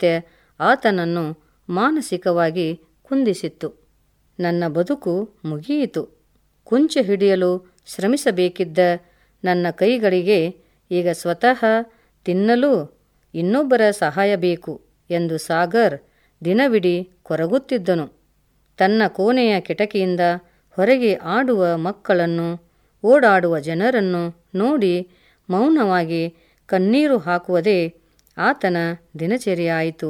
ಸತ್ಯ ಆತನನ್ನು ಮಾನಸಿಕವಾಗಿ ಕುಂದಿಸಿತ್ತು ನನ್ನ ಬದುಕು ಮುಗಿಯಿತು ಕುಂಚ ಹಿಡಿಯಲು ಶ್ರಮಿಸಬೇಕಿದ್ದ ನನ್ನ ಕೈಗಳಿಗೆ ಈಗ ಸ್ವತಃ ತಿನ್ನಲು ಇನ್ನೊಬ್ಬರ ಸಹಾಯ ಬೇಕು ಎಂದು ಸಾಗರ್ ದಿನವಿಡೀ ಕೊರಗುತ್ತಿದ್ದನು ತನ್ನ ಕೋಣೆಯ ಕಿಟಕಿಯಿಂದ ಹೊರಗೆ ಆಡುವ ಮಕ್ಕಳನ್ನು ಓಡಾಡುವ ಜನರನ್ನು ನೋಡಿ ಮೌನವಾಗಿ ಕಣ್ಣೀರು ಹಾಕುವುದೇ ಆತನ ದಿನಚರಿಯಾಯಿತು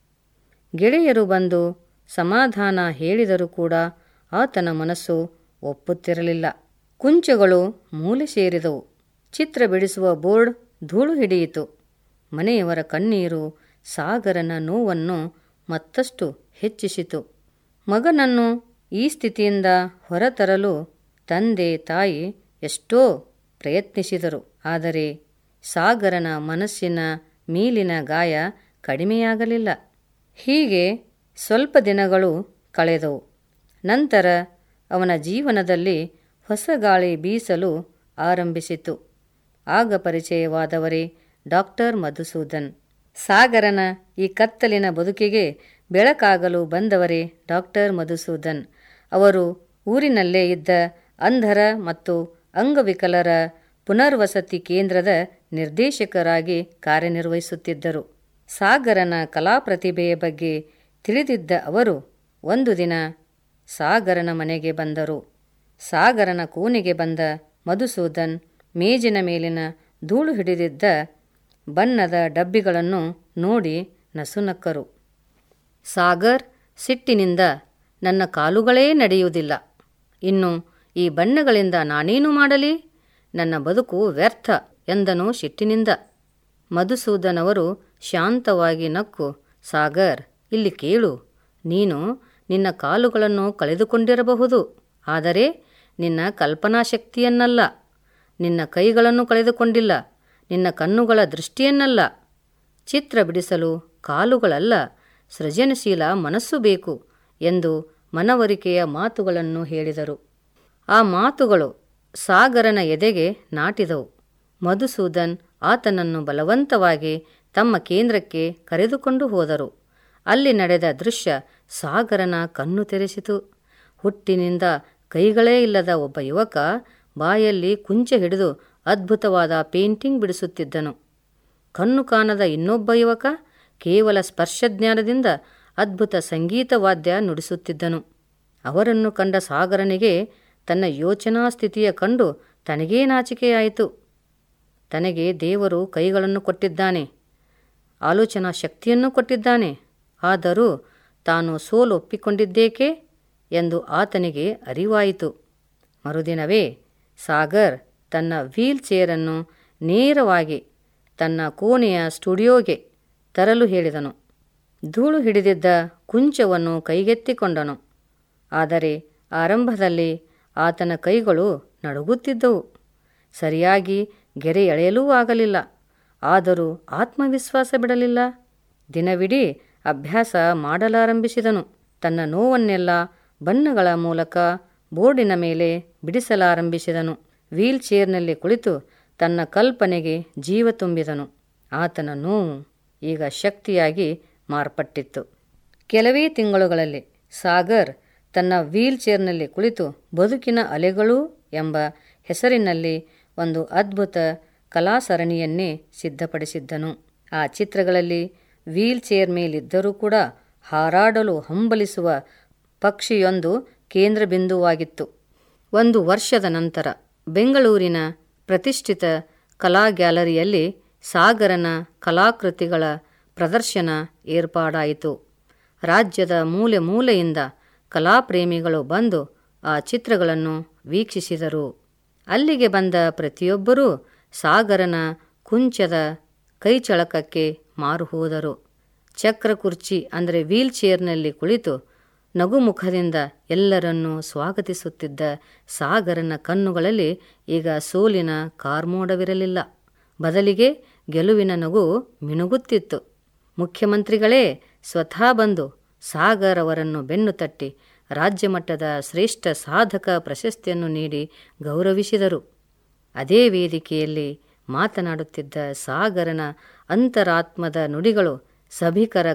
ಗೆಳೆಯರು ಬಂದು ಸಮಾಧಾನ ಹೇಳಿದರೂ ಕೂಡ ಆತನ ಮನಸ್ಸು ಒಪ್ಪುತ್ತಿರಲಿಲ್ಲ ಕುಂಚಗಳು ಮೂಲೆ ಸೇರಿದವು ಚಿತ್ರ ಬಿಡಿಸುವ ಬೋರ್ಡ್ ಧೂಳು ಹಿಡಿಯಿತು ಮನೆಯವರ ಕಣ್ಣೀರು ಸಾಗರನ ನೋವನ್ನು ಮತ್ತಷ್ಟು ಹೆಚ್ಚಿಸಿತು ಮಗನನ್ನು ಈ ಸ್ಥಿತಿಯಿಂದ ಹೊರತರಲು ತಂದೆ ತಾಯಿ ಎಷ್ಟೋ ಪ್ರಯತ್ನಿಸಿದರು ಆದರೆ ಸಾಗರನ ಮನಸ್ಸಿನ ಮೇಲಿನ ಗಾಯ ಕಡಿಮೆಯಾಗಲಿಲ್ಲ ಹೀಗೆ ಸ್ವಲ್ಪ ದಿನಗಳು ಕಳೆದವು ನಂತರ ಅವನ ಜೀವನದಲ್ಲಿ ಹೊಸ ಗಾಳಿ ಬೀಸಲು ಆರಂಭಿಸಿತು ಆಗ ಪರಿಚಯವಾದವರೇ ಡಾಕ್ಟರ್ ಮಧುಸೂದನ್ ಸಾಗರನ ಈ ಕತ್ತಲಿನ ಬದುಕಿಗೆ ಬೆಳಕಾಗಲು ಬಂದವರೇ ಡಾಕ್ಟರ್ ಮಧುಸೂದನ್ ಅವರು ಊರಿನಲ್ಲೇ ಇದ್ದ ಅಂಧರ ಮತ್ತು ಅಂಗವಿಕಲರ ಪುನರ್ವಸತಿ ಕೇಂದ್ರದ ನಿರ್ದೇಶಕರಾಗಿ ಕಾರ್ಯನಿರ್ವಹಿಸುತ್ತಿದ್ದರು ಸಾಗರನ ಕಲಾ ಪ್ರತಿಭೆಯ ಬಗ್ಗೆ ತಿಳಿದಿದ್ದ ಅವರು ಒಂದು ದಿನ ಸಾಗರನ ಮನೆಗೆ ಬಂದರು ಸಾಗರನ ಕೋಣೆಗೆ ಬಂದ ಮಧುಸೂದನ್ ಮೇಜಿನ ಮೇಲಿನ ಧೂಳು ಹಿಡಿದಿದ್ದ ಬಣ್ಣದ ಡಬ್ಬಿಗಳನ್ನು ನೋಡಿ ನಸುನಕ್ಕರು ಸಾಗರ್ ಸಿಟ್ಟಿನಿಂದ ನನ್ನ ಕಾಲುಗಳೇ ನಡೆಯುವುದಿಲ್ಲ ಇನ್ನು ಈ ಬಣ್ಣಗಳಿಂದ ನಾನೇನು ಮಾಡಲಿ ನನ್ನ ಬದುಕು ವ್ಯರ್ಥ ಎಂದನು ಸಿಟ್ಟಿನಿಂದ ಮಧುಸೂದನ್ ಅವರು ಶಾಂತವಾಗಿ ನಕ್ಕು ಸಾಗರ್ ಇಲ್ಲಿ ಕೇಳು ನೀನು ನಿನ್ನ ಕಾಲುಗಳನ್ನು ಕಳೆದುಕೊಂಡಿರಬಹುದು ಆದರೆ ನಿನ್ನ ಕಲ್ಪನಾ ಶಕ್ತಿಯನ್ನಲ್ಲ ನಿನ್ನ ಕೈಗಳನ್ನು ಕಳೆದುಕೊಂಡಿಲ್ಲ ನಿನ್ನ ಕಣ್ಣುಗಳ ದೃಷ್ಟಿಯನ್ನಲ್ಲ ಚಿತ್ರ ಬಿಡಿಸಲು ಕಾಲುಗಳಲ್ಲ ಸೃಜನಶೀಲ ಮನಸ್ಸು ಬೇಕು ಎಂದು ಮನವರಿಕೆಯ ಮಾತುಗಳನ್ನು ಹೇಳಿದರು ಆ ಮಾತುಗಳು ಸಾಗರನ ಎದೆಗೆ ನಾಟಿದವು ಮಧುಸೂದನ್ ಆತನನ್ನು ಬಲವಂತವಾಗಿ ತಮ್ಮ ಕೇಂದ್ರಕ್ಕೆ ಕರೆದುಕೊಂಡು ಹೋದರು ಅಲ್ಲಿ ನಡೆದ ದೃಶ್ಯ ಸಾಗರನ ಕಣ್ಣು ತೆರೆಸಿತು ಹುಟ್ಟಿನಿಂದ ಕೈಗಳೇ ಇಲ್ಲದ ಒಬ್ಬ ಯುವಕ ಬಾಯಲ್ಲಿ ಕುಂಚ ಹಿಡಿದು ಅದ್ಭುತವಾದ ಪೇಂಟಿಂಗ್ ಬಿಡಿಸುತ್ತಿದ್ದನು ಕಣ್ಣು ಕಾಣದ ಇನ್ನೊಬ್ಬ ಯುವಕ ಕೇವಲ ಸ್ಪರ್ಶಜ್ಞಾನದಿಂದ ಅದ್ಭುತ ಸಂಗೀತ ವಾದ್ಯ ನುಡಿಸುತ್ತಿದ್ದನು ಅವರನ್ನು ಕಂಡ ಸಾಗರನಿಗೆ ತನ್ನ ಯೋಚನಾ ಸ್ಥಿತಿಯ ಕಂಡು ತನಗೇ ನಾಚಿಕೆಯಾಯಿತು ತನಗೆ ದೇವರು ಕೈಗಳನ್ನು ಕೊಟ್ಟಿದ್ದಾನೆ ಆಲೋಚನಾ ಶಕ್ತಿಯನ್ನು ಕೊಟ್ಟಿದ್ದಾನೆ ಆದರೂ ತಾನು ಸೋಲು ಒಪ್ಪಿಕೊಂಡಿದ್ದೇಕೆ ಎಂದು ಆತನಿಗೆ ಅರಿವಾಯಿತು ಮರುದಿನವೇ ಸಾಗರ್ ತನ್ನ ವೀಲ್ ಚೇರನ್ನು ನೇರವಾಗಿ ತನ್ನ ಕೋಣೆಯ ಸ್ಟುಡಿಯೋಗೆ ತರಲು ಹೇಳಿದನು ಧೂಳು ಹಿಡಿದಿದ್ದ ಕುಂಚವನ್ನು ಕೈಗೆತ್ತಿಕೊಂಡನು ಆದರೆ ಆರಂಭದಲ್ಲಿ ಆತನ ಕೈಗಳು ನಡುಗುತ್ತಿದ್ದವು ಸರಿಯಾಗಿ ಗೆರೆ ಎಳೆಯಲೂ ಆಗಲಿಲ್ಲ ಆದರೂ ಆತ್ಮವಿಶ್ವಾಸ ಬಿಡಲಿಲ್ಲ ದಿನವಿಡೀ ಅಭ್ಯಾಸ ಮಾಡಲಾರಂಭಿಸಿದನು ತನ್ನ ನೋವನ್ನೆಲ್ಲ ಬಣ್ಣಗಳ ಮೂಲಕ ಬೋರ್ಡಿನ ಮೇಲೆ ಬಿಡಿಸಲಾರಂಭಿಸಿದನು ವೀಲ್ ಚೇರ್ನಲ್ಲಿ ಕುಳಿತು ತನ್ನ ಕಲ್ಪನೆಗೆ ಜೀವ ತುಂಬಿದನು ಆತನ ನೋವು ಈಗ ಶಕ್ತಿಯಾಗಿ ಮಾರ್ಪಟ್ಟಿತ್ತು ಕೆಲವೇ ತಿಂಗಳುಗಳಲ್ಲಿ ಸಾಗರ್ ತನ್ನ ವೀಲ್ ಚೇರ್ನಲ್ಲಿ ಕುಳಿತು ಬದುಕಿನ ಅಲೆಗಳು ಎಂಬ ಹೆಸರಿನಲ್ಲಿ ಒಂದು ಅದ್ಭುತ ಕಲಾಸರಣಿಯನ್ನೇ ಸಿದ್ಧಪಡಿಸಿದ್ದನು ಆ ಚಿತ್ರಗಳಲ್ಲಿ ವೀಲ್ ಚೇರ್ ಮೇಲಿದ್ದರೂ ಕೂಡ ಹಾರಾಡಲು ಹಂಬಲಿಸುವ ಪಕ್ಷಿಯೊಂದು ಕೇಂದ್ರ ಬಿಂದುವಾಗಿತ್ತು ಒಂದು ವರ್ಷದ ನಂತರ ಬೆಂಗಳೂರಿನ ಪ್ರತಿಷ್ಠಿತ ಕಲಾ ಗ್ಯಾಲರಿಯಲ್ಲಿ ಸಾಗರನ ಕಲಾಕೃತಿಗಳ ಪ್ರದರ್ಶನ ಏರ್ಪಾಡಾಯಿತು ರಾಜ್ಯದ ಮೂಲೆ ಮೂಲೆಯಿಂದ ಕಲಾಪ್ರೇಮಿಗಳು ಬಂದು ಆ ಚಿತ್ರಗಳನ್ನು ವೀಕ್ಷಿಸಿದರು ಅಲ್ಲಿಗೆ ಬಂದ ಪ್ರತಿಯೊಬ್ಬರೂ ಸಾಗರನ ಕುಂಚದ ಕೈಚಳಕಕ್ಕೆ ಮಾರು ಹೋದರು ಚಕ್ರ ಕುರ್ಚಿ ಅಂದರೆ ವೀಲ್ ಚೇರ್ನಲ್ಲಿ ಕುಳಿತು ನಗುಮುಖದಿಂದ ಎಲ್ಲರನ್ನೂ ಸ್ವಾಗತಿಸುತ್ತಿದ್ದ ಸಾಗರನ ಕಣ್ಣುಗಳಲ್ಲಿ ಈಗ ಸೋಲಿನ ಕಾರ್ಮೋಡವಿರಲಿಲ್ಲ ಬದಲಿಗೆ ಗೆಲುವಿನ ನಗು ಮಿನುಗುತ್ತಿತ್ತು ಮುಖ್ಯಮಂತ್ರಿಗಳೇ ಸ್ವತಃ ಬಂದು ಸಾಗರ್ ಅವರನ್ನು ಬೆನ್ನು ತಟ್ಟಿ ರಾಜ್ಯಮಟ್ಟದ ಶ್ರೇಷ್ಠ ಸಾಧಕ ಪ್ರಶಸ್ತಿಯನ್ನು ನೀಡಿ ಗೌರವಿಸಿದರು ಅದೇ ವೇದಿಕೆಯಲ್ಲಿ ಮಾತನಾಡುತ್ತಿದ್ದ ಸಾಗರನ ಅಂತರಾತ್ಮದ ನುಡಿಗಳು ಸಭಿಕರ